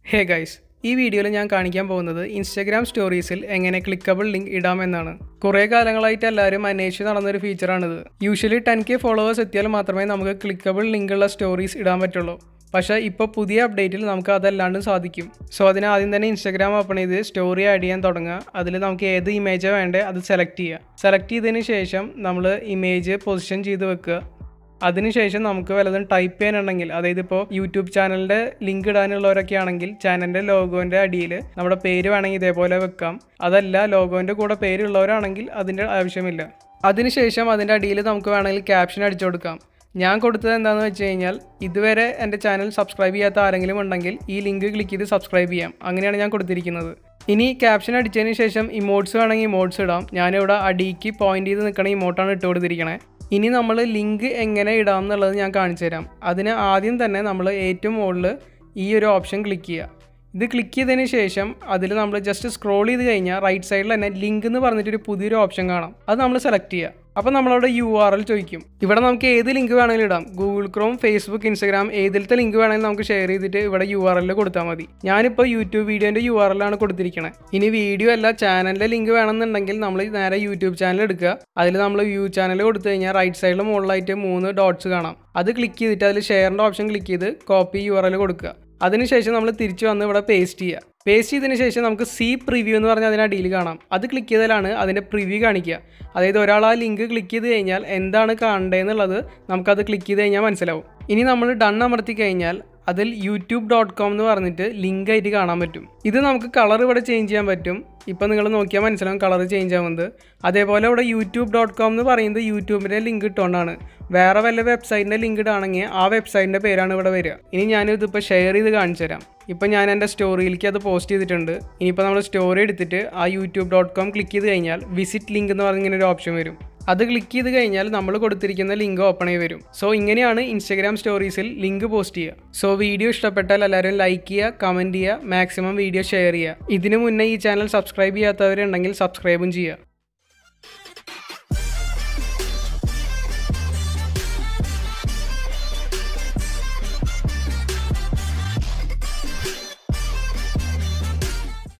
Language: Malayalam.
ഹേ ഗൈസ് ഈ വീഡിയോയിൽ ഞാൻ കാണിക്കാൻ പോകുന്നത് ഇൻസ്റ്റാഗ്രാം സ്റ്റോറീസിൽ എങ്ങനെ ക്ലിക്കബിൾ ലിങ്ക് ഇടാമെന്നാണ് കുറേ കാലങ്ങളായിട്ട് എല്ലാവരും അന്വേഷിച്ച് നടന്നൊരു ഫീച്ചറാണിത് യൂഷ്വലി ടെൻ കെ ഫോളോവേഴ്സ് എത്തിയാൽ മാത്രമേ നമുക്ക് ക്ലിക്കബിൾ ലിങ്കുള്ള സ്റ്റോറീസ് ഇടാൻ പറ്റുള്ളൂ പക്ഷേ ഇപ്പോൾ പുതിയ അപ്ഡേറ്റിൽ നമുക്ക് അതല്ലാണ്ട് സാധിക്കും സോ അതിന് ആദ്യം തന്നെ ഇൻസ്റ്റാഗ്രാം ഓപ്പൺ ചെയ്ത് സ്റ്റോറി ആഡ് ചെയ്യാൻ തുടങ്ങുക അതിൽ നമുക്ക് ഏത് ഇമേജാണ് വേണ്ടത് അത് സെലക്ട് ചെയ്യുക സെലക്ട് ചെയ്തതിന് ശേഷം നമ്മൾ ഇമേജ് പൊസിഷൻ ചെയ്ത് വെക്കുക അതിനുശേഷം നമുക്ക് വല്ലതും ടൈപ്പ് ചെയ്യാനുണ്ടെങ്കിൽ അതായത് ഇപ്പോൾ യൂട്യൂബ് ചാനലിൻ്റെ ലിങ്ക് ഇടാനുള്ളവരൊക്കെ ആണെങ്കിൽ ചാനലിൻ്റെ ലോഗോൻ്റെ അടിയിൽ നമ്മുടെ പേര് വേണമെങ്കിൽ ഇതേപോലെ വെക്കാം അതല്ല ലോഗോൻ്റെ കൂടെ പേരുള്ളവരാണെങ്കിൽ അതിൻ്റെ ആവശ്യമില്ല അതിനുശേഷം അതിൻ്റെ അടിയിൽ നമുക്ക് വേണമെങ്കിൽ ക്യാപ്ഷൻ അടിച്ചു കൊടുക്കാം ഞാൻ കൊടുത്തത് എന്താണെന്ന് വെച്ച് കഴിഞ്ഞാൽ ഇതുവരെ എൻ്റെ ചാനൽ സബ്സ്ക്രൈബ് ചെയ്യാത്ത ആരെങ്കിലും ഉണ്ടെങ്കിൽ ഈ ലിങ്ക് ക്ലിക്ക് ചെയ്ത് സബ്സ്ക്രൈബ് ചെയ്യാം അങ്ങനെയാണ് ഞാൻ കൊടുത്തിരിക്കുന്നത് ഇനി ക്യാപ്ഷൻ അടിച്ചതിന് ശേഷം ഇമോട്ട്സ് വേണമെങ്കിൽ ഇമോട്ട്സ് ഇടാം ഞാനിവിടെ അടിക്ക് പോയിന്റ് ചെയ്ത് നിൽക്കണ ഇമോട്ടാണ് ഇട്ട് കൊടുത്തിരിക്കണേ ഇനി നമ്മൾ ലിങ്ക് എങ്ങനെ ഇടാം എന്നുള്ളത് ഞാൻ കാണിച്ചു തരാം അതിന് ആദ്യം തന്നെ നമ്മൾ ഏറ്റവും മുകളിൽ ഈ ഒരു ഓപ്ഷൻ ക്ലിക്ക് ചെയ്യുക ഇത് ക്ലിക്ക് ചെയ്തതിന് ശേഷം അതിൽ നമ്മൾ ജസ്റ്റ് സ്ക്രോൾ ചെയ്ത് കഴിഞ്ഞാൽ റൈറ്റ് സൈഡിൽ തന്നെ ലിങ്ക് എന്ന് പറഞ്ഞിട്ടൊരു പുതിയൊരു ഓപ്ഷൻ കാണാം അത് നമ്മൾ സെലക്ട് ചെയ്യുക അപ്പോൾ നമ്മളവിടെ യു ആർ എൽ ചോദിക്കും ഇവിടെ നമുക്ക് ഏത് ലിങ്ക് വേണമെങ്കിലും ഇടാം ഗൂഗിൾ ക്രോം ഫേസ്ബുക്ക് ഇൻസ്റ്റാഗ്രാം ഏതിലത്തെ ലിങ്ക് വേണമെങ്കിലും നമുക്ക് ഷെയർ ചെയ്തിട്ട് ഇവിടെ യു ആർ എല്ലിൽ കൊടുത്താൽ മതി ഞാനിപ്പോൾ യൂട്യൂബ് വീഡിയോൻ്റെ യു ആർ എല്ലാണ് കൊടുത്തിരിക്കുന്നത് ഇനി വീഡിയോ അല്ല ചാനലിൻ്റെ ലിങ്ക് വേണമെന്നുണ്ടെങ്കിൽ നമ്മൾ നേരെ യൂട്യൂബ് ചാനൽ എടുക്കുക അതിൽ നമ്മൾ വ്യൂ ചാനൽ കൊടുത്തു കഴിഞ്ഞാൽ റൈറ്റ് സൈഡിൽ മുകളിലായിട്ട് മൂന്ന് ഡോട്ട്സ് കാണാം അത് ക്ലിക്ക് ചെയ്തിട്ട് അതിൽ ഷെയറിൻ്റെ ഓപ്ഷൻ ക്ലിക്ക് ചെയ്ത് കോപ്പി യു ആർ എൽ കൊടുക്കുക അതിനുശേഷം നമ്മൾ തിരിച്ചു വന്ന് ഇവിടെ പേസ്റ്റ് ചെയ്യുക പേസ്റ്റ് ചെയ്തതിന് ശേഷം നമുക്ക് സി പ്രിവ്യൂ എന്ന് പറഞ്ഞാൽ അതിന് അടിയിൽ കാണാം അത് ക്ലിക്ക് ചെയ്താലാണ് അതിൻ്റെ പ്രിവ്യൂ കാണിക്കുക അതായത് ഒരാൾ ആ ലിങ്ക് ക്ലിക്ക് ചെയ്ത് കഴിഞ്ഞാൽ എന്താണ് കാണേണ്ടതെന്നുള്ളത് നമുക്കത് ക്ലിക്ക് ചെയ്ത് കഴിഞ്ഞാൽ മനസ്സിലാവും ഇനി നമ്മൾ ഡൺ അമർത്തി കഴിഞ്ഞാൽ അതിൽ യൂട്യൂബ് ഡോട്ട് കോം എന്ന് പറഞ്ഞിട്ട് ലിങ്ക് ആയിട്ട് കാണാൻ പറ്റും ഇത് നമുക്ക് കളർ ഇവിടെ ചേഞ്ച് ചെയ്യാൻ പറ്റും ഇപ്പം നിങ്ങൾ നോക്കിയാൽ മനസ്സിലാവും കളർ ചേഞ്ച് ആവുന്നത് അതേപോലെ ഇവിടെ യൂട്യൂബ് ഡോട്ട് കോം എന്ന് പറയുന്നത് യൂട്യൂബിൻ്റെ ലിങ്ക് ഇട്ടുകൊണ്ടാണ് വേറെ വല്ല വെബ്സൈറ്റിൻ്റെ ലിങ്ക് ഇടാണെങ്കിൽ ആ വെബ്സൈറ്റിൻ്റെ പേരാണ് ഇവിടെ വരിക ഇനി ഞാനിതിപ്പോൾ ഷെയർ ചെയ്ത് കാണിച്ചു തരാം ഇപ്പം ഞാൻ എൻ്റെ സ്റ്റോറിയിലേക്ക് അത് പോസ്റ്റ് ചെയ്തിട്ടുണ്ട് ഇനിയിപ്പോൾ നമ്മൾ സ്റ്റോറി എടുത്തിട്ട് ആ യൂട്യൂബ് ഡോട്ട് കോം ക്ലിക്ക് ചെയ്ത് കഴിഞ്ഞാൽ വിസിറ്റ് ലിങ്ക് എന്ന് പറഞ്ഞ ഇങ്ങനെ ഒരു ഓപ്ഷൻ വരും അത് ക്ലിക്ക് ചെയ്ത് കഴിഞ്ഞാൽ നമ്മൾ കൊടുത്തിരിക്കുന്ന ലിങ്ക് ഓപ്പൺ ആയി വരും സോ ഇങ്ങനെയാണ് ഇൻസ്റ്റാഗ്രാം സ്റ്റോറീസിൽ ലിങ്ക് പോസ്റ്റ് ചെയ്യുക സോ വീഡിയോ ഇഷ്ടപ്പെട്ടാൽ എല്ലാവരും ലൈക്ക് ചെയ്യുക കമൻറ്റ് ചെയ്യുക മാക്സിമം വീഡിയോ ഷെയർ ചെയ്യുക ഇതിനു മുന്നേ ഈ ചാനൽ സബ്സ്ക്രൈബ് ചെയ്യാത്തവരുണ്ടെങ്കിൽ സബ്സ്ക്രൈബും ചെയ്യുക